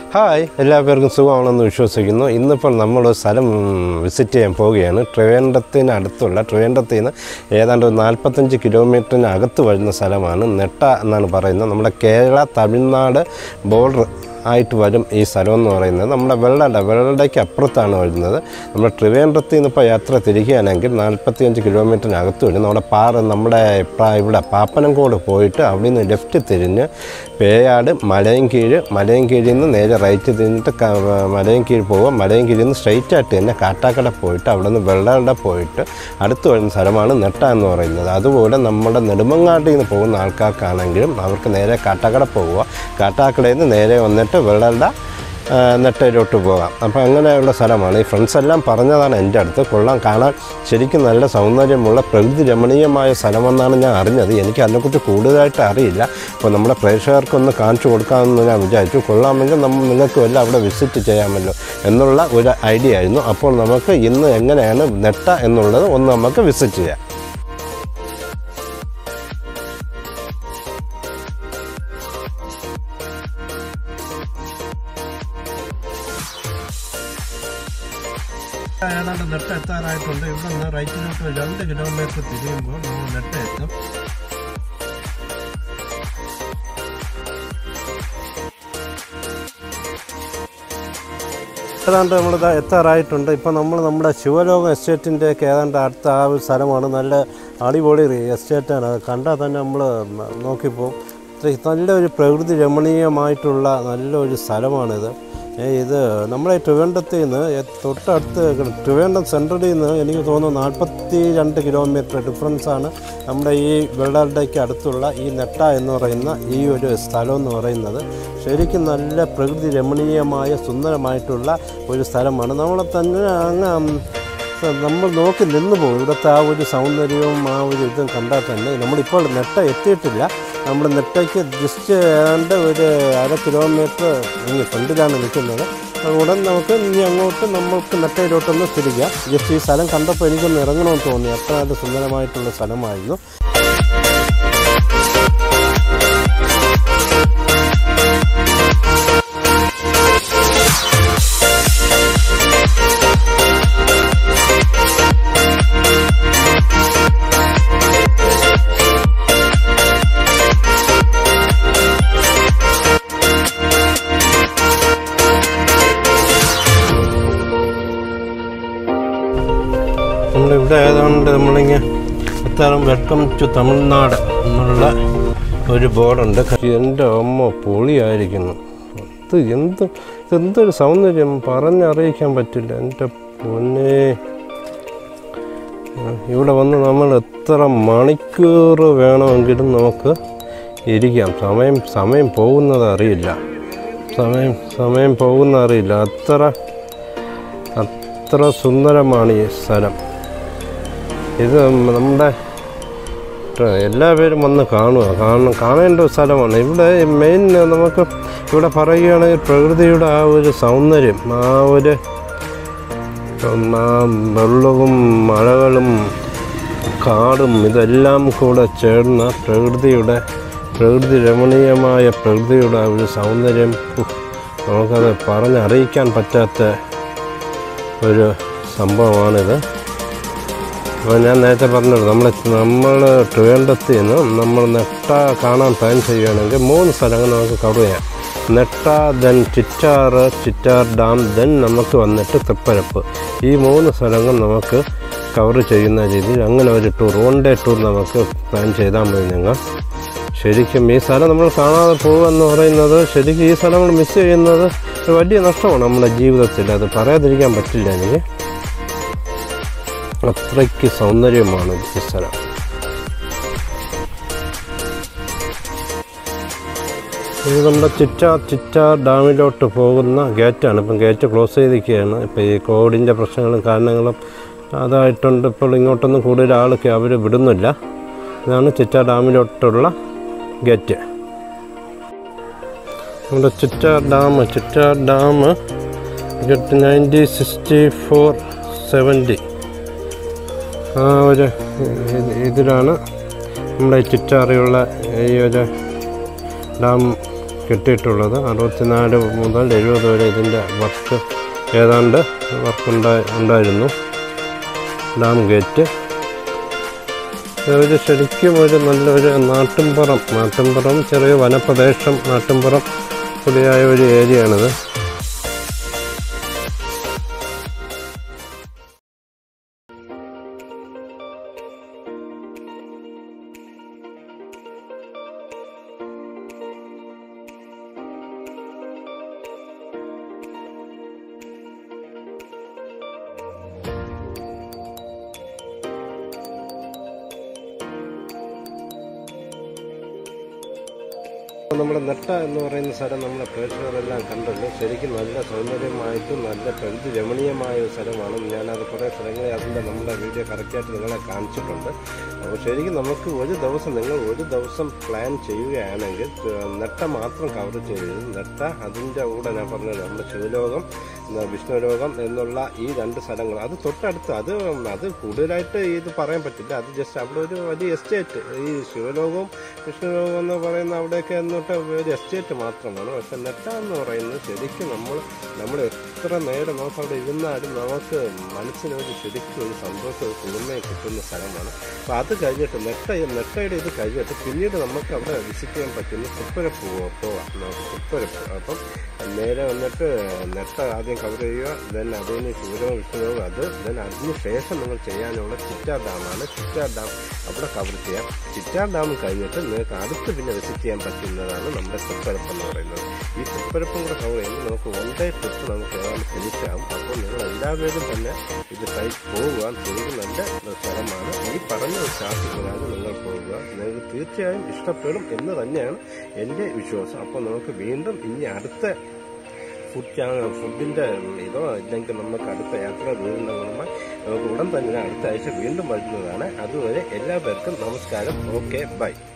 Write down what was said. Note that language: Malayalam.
ഹായ് എല്ലാവർക്കും സുഖമാണെന്ന് വിശ്വസിക്കുന്നു ഇന്നിപ്പോൾ നമ്മൾ സ്ഥലം വിസിറ്റ് ചെയ്യാൻ പോവുകയാണ് ട്രിവേൻഡത്തിന് അടുത്തുള്ള ട്രിവേൻഡത്തിൽ നിന്ന് ഏതാണ്ട് ഒരു നാൽപ്പത്തഞ്ച് കിലോമീറ്ററിന് അകത്ത് വരുന്ന സ്ഥലമാണ് നെട്ട എന്നാണ് പറയുന്നത് നമ്മുടെ കേരള തമിഴ്നാട് ബോർഡർ ആയിട്ട് വരും ഈ സ്ഥലം എന്ന് പറയുന്നത് നമ്മുടെ വെള്ളട വെള്ളടയ്ക്ക് അപ്പുറത്താണ് വരുന്നത് നമ്മുടെ ട്രിവേൻഡ്രത്തിൽ നിന്ന് ഇപ്പോൾ യാത്ര തിരിക്കുകയാണെങ്കിൽ നാൽപ്പത്തിയഞ്ച് കിലോമീറ്ററിനകത്ത് വരും നമ്മുടെ പാറ നമ്മുടെ പ്ര- ഇവിടെ പാപ്പനംകോട് പോയിട്ട് അവിടെ നിന്ന് ലെഫ്റ്റ് തിരിഞ്ഞ് പേയാട് മലയും കീഴ് മലയും കീഴിൽ നിന്ന് നേരെ റൈറ്റ് തിരിഞ്ഞിട്ട് ക- മലയും കീഴ് പോവുക മലയും കീഴിൽ നിന്ന് സ്ട്രെയിറ്റ് ആയിട്ട് തന്നെ കാട്ടാക്കട പോയിട്ട് അവിടെ നിന്ന് വെള്ളട പോയിട്ട് അടുത്ത് വരുന്ന സ്ഥലമാണ് നെട്ട എന്ന് പറയുന്നത് അതുപോലെ നമ്മുടെ നെടുമങ്ങാട്ടിൽ നിന്ന് പോകുന്ന ആൾക്കാർക്കാണെങ്കിലും അവർക്ക് നേരെ കാട്ടാക്കട പോവുക കാട്ടാക്കടയിൽ നിന്ന് നേരെ വന്നിട്ട് വെള്ളട ആ, നെട്ടയിലോട്ട് പോകാം അപ്പോൾ അങ്ങനെയുള്ള സ്ഥലമാണ് ഈ ഫ്രണ്ട്സ് എല്ലാം പറഞ്ഞതാണ് എൻ്റെ അടുത്ത് കൊള്ളാം കാണാൻ ശരിക്കും നല്ല സൗന്ദര്യമുള്ള പ്രകൃതി രമണീയമായ സ്ഥലമെന്നാണ് ഞാൻ അറിഞ്ഞത് എനിക്ക് അതിനെക്കുറിച്ച് കൂടുതലായിട്ട് അറിയില്ല അപ്പോൾ നമ്മുടെ പ്രേക്ഷകർക്കൊന്ന് കാണിച്ചു കൊടുക്കാമെന്ന് ഞാൻ വിചാരിച്ചു കൊള്ളാമെങ്കിൽ നമ്മൾ നിങ്ങൾക്കും എല്ലാം അവിടെ വിസിറ്റ് ചെയ്യാമല്ലോ എന്നുള്ള ഒരു ഐഡിയ ആയിരുന്നു അപ്പോൾ നമുക്ക് ഇന്ന് എങ്ങനെയാണ് നെട്ട എന്നുള്ളത് ഒന്ന് നമുക്ക് വിസിറ്റ് ചെയ്യാം ഏതാണ്ട് നെട്ട എത്താറായിട്ടുണ്ട് ഇവിടെ നിന്ന് റൈറ്റിലോട്ട് രണ്ട് കിലോമീറ്റർ തിരിയുമ്പോൾ നമ്മൾ നെട്ട എത്തും ഏതാണ്ട് നമ്മളിത് എത്താറായിട്ടുണ്ട് ഇപ്പം നമ്മൾ നമ്മുടെ ശിവലോകം എസ്റ്റേറ്റിൻ്റെയൊക്കെ ഏതാണ്ട് അടുത്ത ആ ഒരു സ്ഥലമാണ് നല്ല അടിപൊളി എസ്റ്റേറ്റാണ് അത് കണ്ടാൽ തന്നെ നമ്മൾ നോക്കിപ്പോവും ഇത്ര നല്ലൊരു പ്രകൃതി രമണീയമായിട്ടുള്ള നല്ലൊരു സ്ഥലമാണിത് ഏ, ഇത് നമ്മുടെ ട്രിവേണ്ടത്തിൽ നിന്ന് എ- തൊട്ടടുത്ത് ട്രിവേണ്ടം സെൻട്രലിൽ നിന്ന് എനിക്ക് തോന്നുന്നു നാൽപ്പത്തി രണ്ട് കിലോമീറ്റർ ഡിഫറൻസാണ് നമ്മുടെ ഈ വെള്ളാരുടെക്ക് അടുത്തുള്ള ഈ നെട്ട എന്ന് പറയുന്ന ഈ ഒരു സ്ഥലം എന്ന് പറയുന്നത് ശരിക്കും നല്ല പ്രകൃതി രമണീയമായ സുന്ദരമായിട്ടുള്ള ഒരു സ്ഥലമാണ് നമ്മളെ തന്നെ അങ്ങ് ഉം, നമ്മൾ നോക്കി നിന്ന് പോകും ഇവിടുത്തെ ആ ഒരു സൗന്ദര്യവും ആ ഒരു ഇതും കണ്ടാൽ തന്നെ നമ്മളിപ്പോൾ നെട്ട എത്തിയിട്ടില്ല നമ്മൾ നെട്ടയ്ക്ക് ജസ്റ്റ് ഏതാണ്ട് ഒരു അര കിലോമീറ്റർ ഇനി ഫ്രണ്ടിലാണ് നിൽക്കുന്നത് അപ്പോൾ ഉടൻ നമുക്ക് ഇനി അങ്ങോട്ട് നമുക്ക് നെട്ടയിലോട്ടൊന്ന് തിരിക്കാം ജസ്റ്റ് ഈ സ്ഥലം കണ്ടപ്പോൾ എനിക്കൊന്ന് ഇറങ്ങണമെന്ന് തോന്നി അത്ര നല്ല സുന്ദരമായിട്ടുള്ള സ്ഥലമായിരുന്നു നമ്മളിവിടെ ഏതാണ്ട് നമ്മളിങ്ങനെ എത്താറും വെൽക്കം ടു തമിഴ്നാട് എന്നുള്ള ഒരു ബോർഡുണ്ട് എൻ്റെ അമ്മ പൊളിയായിരിക്കുന്നു ഇത് എന്ത് ഇതെന്തൊരു സൗന്ദര്യം പറഞ്ഞറിയിക്കാൻ പറ്റില്ല എൻ്റെ പൊന്നെ ആ, ഇവിടെ വന്ന് നമ്മൾ എത്ര മണിക്കൂർ വേണമെങ്കിലും നമുക്ക് ഇരിക്കാം സമയം സമയം പോകുന്നത് അറിയില്ല സമയം സമയം പോകുന്ന അറിയില്ല അത്ര അത്ര സുന്ദരമാണ് ഈ സ്ഥലം ഇത് നമ്മുടെ ട്ട- എല്ലാവരും വന്ന് കാണുക കാണണം കാണേണ്ട ഒരു സ്ഥലമാണ് ഇവിടെ മെയിൻ നമുക്ക് ഇവിടെ പറയുകയാണെങ്കിൽ പ്രകൃതിയുടെ ആ ഒരു സൗന്ദര്യം ആ ഒരു ഉം, ആ വെള്ളവും മഴകളും കാടും ഇതെല്ലാം കൂടെ ചേർന്ന പ്രകൃതിയുടെ പ്രകൃതി രമണീയമായ പ്രകൃതിയുടെ ആ ഒരു സൗന്ദര്യം ഉഫ്, നമുക്കത് പറഞ്ഞറിയിക്കാൻ പറ്റാത്ത ഒരു സംഭവമാണിത് അപ്പോൾ ഞാൻ നേരത്തെ പറഞ്ഞത് നമ്മൾ നമ്മൾ ട്രിവേണ്ടത്തിൽ നിന്ന് നമ്മൾ നെട്ട കാണാൻ പ്ലാൻ ചെയ്യുകയാണെങ്കിൽ മൂന്ന് സ്ഥലങ്ങൾ നമുക്ക് കവർ ചെയ്യാം നെട്ട then Chittar Chittar dam then നമുക്ക് വന്നിട്ട് തൃപ്പരപ്പ് ഈ മൂന്ന് സ്ഥലങ്ങൾ നമുക്ക് കവർ ചെയ്യുന്ന രീതിയിൽ അങ്ങനെ ഒരു ടൂർ വൺ ഡേ ടൂർ നമുക്ക് പ്ലാൻ ചെയ്താൽ മതി നിങ്ങൾ ശരിക്കും ഈ സ്ഥലം നമ്മൾ കാണാതെ പോകുമെന്ന് പറയുന്നത് ശരിക്കും ഈ സ്ഥലം നമ്മൾ മിസ് ചെയ്യുന്നത് ഒരു വലിയ നഷ്ടമാണ് നമ്മുടെ ജീവിതത്തിൽ അത് പറയാതിരിക്കാൻ പറ്റില്ല എനിക്ക് അത്രയ്ക്ക് സൗന്ദര്യമാണ് ഈ സ്ഥലം ഇത് നമ്മുടെ ചിറ്റാർ ചിറ്റാർ ഡാമിലോട്ട് പോകുന്ന ഗേറ്റാണ് ഇപ്പം ഗേറ്റ് ക്ലോസ് ചെയ്തിരിക്കുകയാണ് ഇപ്പോൾ ഈ കോവിഡിൻ്റെ പ്രശ്നങ്ങളും കാരണങ്ങളും അതായിട്ടുണ്ട് ഇപ്പോൾ ഇങ്ങോട്ടൊന്നും കൂടുതൽ ആളൊക്കെ അവർ വിടുന്നില്ല ഇതാണ് ചിറ്റാർ ഡാമിലോട്ടുള്ള ഗേറ്റ് നമ്മുടെ Chittar dam Chittar dam nineteen sixty four seventy ആ ഒരു ഇത് ഇതിലാണ് നമ്മുടെ ഈ ചിറ്റാറിയുള്ള ഈ ഒരു ഡാം കിട്ടിയിട്ടുള്ളത് അറുപത്തിനാല് മുതൽ എഴുപത് വരെ ഇതിൻ്റെ വർക്ക് ഏതാണ്ട് വർക്ക് ഉണ്ടായി ഉണ്ടായിരുന്നു ഡാം ഗേറ്റ് ഒരു ശരിക്കും ഒരു നല്ലൊരു നാട്ടിൻപുറം നാട്ടിൻപുറം ചെറിയ വനപ്രദേശം നാട്ടിൻപുറം കൂടിയായ ഒരു ഏരിയയാണിത് നമ്മുടെ നെട്ട എന്ന് പറയുന്ന സ്ഥലം നമ്മളെ പ്രേക്ഷകരെല്ലാം കണ്ടല്ലോ ശരിക്കും നല്ല സൗന്ദര്യമായിട്ടും നല്ല പ്രകൃതി രമണീയമായ ഒരു സ്ഥലമാണ് ഞാനത് കുറേ സ്ഥലങ്ങളിൽ അതിൻ്റെ നമ്മുടെ വീഡിയോ കറക്റ്റായിട്ട് നിങ്ങളെ കാണിച്ചിട്ടുണ്ട് അപ്പോൾ ശരിക്കും നമുക്ക് ഒരു ദിവസം നിങ്ങൾ ഒരു ദിവസം പ്ലാൻ ചെയ്യുകയാണെങ്കിൽ ഏഹ്, നെട്ട മാത്രം കവർ ചെയ്ത് നെട്ട അതിൻ്റെ കൂടെ ഞാൻ പറഞ്ഞത് നമ്മുടെ ശിവലോകം എന്താ വിഷ്ണുലോകം എന്നുള്ള ഈ രണ്ട് സ്ഥലങ്ങൾ അത് തൊട്ടടുത്ത് അത് അത് കൂടുതലായിട്ട് ഇത് പറയാൻ പറ്റില്ല അത് ജസ്റ്റ് അവിടെ ഒരു വലിയ എസ്റ്റേറ്റ് ഈ ശിവലോകവും വിഷ്ണുലോകം എന്ന് പറയുന്ന അവിടെയൊക്കെ എന്നിട്ട് ഒരു എസ്റ്റേറ്റ് മാത്രമാണ് പക്ഷെ നെട്ട എന്ന് പറയുന്നത് ശരിക്കും നമ്മൾ നമ്മൾ എത്ര നേരം നമുക്ക് അവിടെ ഇരുന്നാലും നമുക്ക് മനസ്സിനൊരു ശരിക്കും ഒരു സന്തോഷം ഒരു കുളിർമയും കിട്ടുന്ന സ്ഥലമാണ് അപ്പോൾ അത് കഴിഞ്ഞിട്ട് നെട്ട നെട്ടയുടെ ഇത് കഴിഞ്ഞിട്ട് പിന്നീട് നമുക്ക് അവിടെ വിസിറ്റ് ചെയ്യാൻ പറ്റുന്ന തുപ്പരപ്പ് പോ- പോവാം നമുക്ക് തുപ്പരപ്പ് അപ്പം നേരെ വന്നിട്ട് നെട്ട ആദ്യം കവർ ചെയ്യുക ദെൻ അതിന് ശിവരവും വിഷ്ണുവും അത് ദെൻ അതിന് ശേഷം നിങ്ങൾ ചെയ്യാനുള്ള ചിറ്റാർ ഡാമാണ് ചിറ്റാർ ഡാം അവിടെ കവർ ചെയ്യാം ചിറ്റാർ ഡാം കഴിഞ്ഞിട്ട് നിങ്ങൾക്ക് അടുത്ത് പിന്നെ വിസിറ്റ് ചെയ്യാൻ പറ്റുന്നതാണ് നമ്മുടെ തുപ്പരപ്പ് എന്ന് പറയുന്നത് ഈ തുപ്പരപ്പും കൂടെ കവർ ചെയ്യുമ്പോൾ നമുക്ക് വൺ ഡേ ട്രിപ്പ് നമുക്ക് ഏതാണ്ട് ഫിനിഷ് ആവും അപ്പോൾ നിങ്ങൾ എല്ലാവരും തന്നെ ഇത് കൈ പോവുക ശരിക്കും നല്ല സ്ഥലമാണ് ഈ പറഞ്ഞ ഒരു സ്റ്റാർട്ടിങ്ങിലാണ് നിങ്ങൾ പോവുക നിങ്ങൾക്ക് തീർച്ചയായും ഇഷ്ടപ്പെടും എന്ന് തന്നെയാണ് എൻ്റെ വിശ്വാസം അപ്പോൾ നമുക്ക് വീണ്ടും ഇനി അടുത്ത ഫുഡ് ചാനൽ ഫുഡിൻ്റെ ഇതോ ഇല്ലെങ്കിൽ നമുക്ക് അടുത്ത യാത്ര വീടുണ്ടെന്നുമായി നമുക്ക് ഉടൻ തന്നെ അടുത്ത ആഴ്ച വീണ്ടും വരുന്നതാണ് അതുവരെ എല്ലാ പേർക്കും നമസ്കാരം ഓക്കെ ബൈ